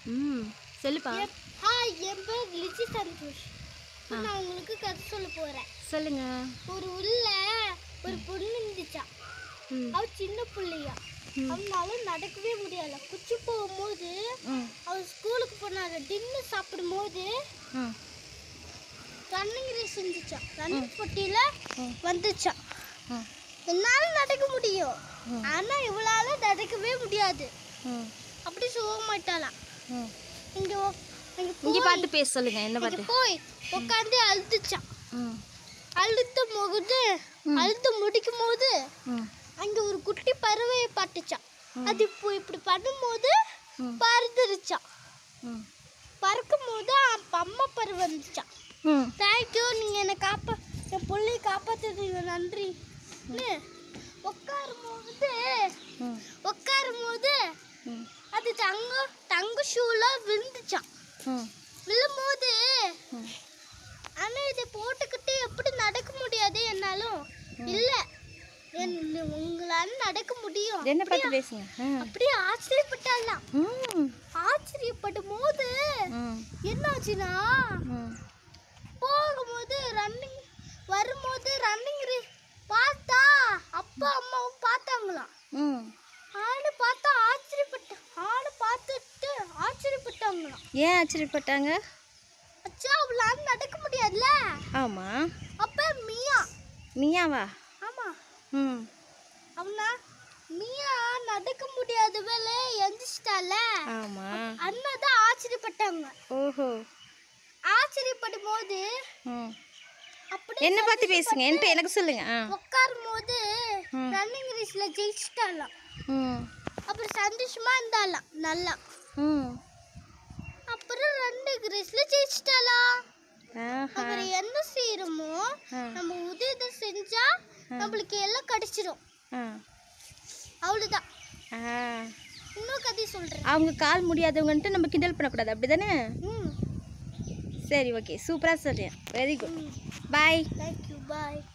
ம் சொல்லுப்பா ஹாய் என் பேர் லிச்சி சந்தோஷ் இப்ப நான் உங்களுக்கு கதை சொல்ல போறேன் சொல்லுங்க ஒரு உள்ள ஒரு பொண்ணு இருந்துச்சா ம் அவ சின்ன பிள்ளையா அவனால நடக்கவே முடியல குச்சி போகும்போது ம் அவ ஸ்கூலுக்கு போனால டின்னர் சாப்பிடும்போது ம் ரன்னிங் ரேஸ் இருந்துச்சா ரன்னிங் போட்டியில ம். வந்துச்சா ம் என்னால நடக்க முடியும் ஆனா இவளால நடக்கவே முடியாது ம் அப்படி சொல்ல மாட்டாளாம் ம் இங்க உ- இங்க இங்கே போய் பார்த்து பேச சொல்லுங்க என்ன இங்க பார்த்து போய் உட்காந்து அழுதுச்சான் ம் அழுத்த போகுது அழுத்து முடிக்கும் போது ம் அங்க ஒரு குட்டி பறவையை பார்த்துச்சான் அது இப்போ இப்படி பண்ணும்போது ம். பறந்துருச்சான் ம் பறக்கும் போது அப்ப அம்மா பறவை வந்துச்சான் ம் தேங்க்யூ நீங்க என்னை காப்பா என் பிள்ளையை காப்பாத்துறீங்க நன்றி உட்காரும் போது ம் உட்காரும் போது ம் அது தங்க தங்க ஷூல விழுந்துச்சான் ம் விழும்போது ம் ஆனா இதை போட்டுக்கிட்டு எப்படி நடக்க முடியாது என்னாலும் இல்ல என் உங்களால நடக்க முடியும் என்ன பார்த்து பேசுங்க ம் அப்படியே ஆச்சரியப்பட்டாலாம் ம் ஆச்சரியப்படும் போது ம் என்னாச்சுன்னா ம் போகும்போது ரன்னிங் வரும்போது ரன்னிங் பார்த்தா அப்பா அம்மாவும் பார்த்தாங்களாம் ம் ஆளு பார்த்தா ஆச்சரியப்பட்ட ஆளு பார்த்துட்டு ஆச்சரியப்பட்டாங்களாம் ஏன் ஆச்சரியப்பட்டாங்க அச்சா அவளால நடக்க முடியாதுல்ல ஆமாம் அப்ப மியா நீயாவா ஆமா ம் அவனா மியா நடக்க முடியாத வேலை எந்திரிச்சிட்டால ஆமாம் அண்ணா தான் ஆச்சரியப்பட்டாங்க ஓஹோ ஆச்சரியப்படும் போது ம் அப்படி என்ன பார்த்து பேசுங்க என்கிட்ட எனக்கு சொல்லுங்க ஆ உட்காரும் போது ம். ரன்னிங் ரேஸ்ல ஜெயிச்சிட்டாலாம் ம் அப்புறம் சந்தோஷமா இருந்தாலாம் நல்லா ம் அப்புறம் ரன்னிங் ரேஸ்ல ஜெயிச்சிட்டாலாம் ஆஹா அப்புறம் என்ன செய்யறோமோ ஆ. நம்ம உதவி செஞ்சா நம்மளுக்கு எல்லாம் கிடைச்சிடும் ஆ அவ்வளவுதான் ஆ இன்னும் கதை சொல்றேன் அவங்க கால் முடியாதவங்கன்ட்டு நம்ம கிண்டல் பண்ணக்கூடாது அப்படி தானே ம் சரி ஓகே சூப்பராக சொல்கிறேன் வெரி குட் பாய் தேங்க்யூ பாய்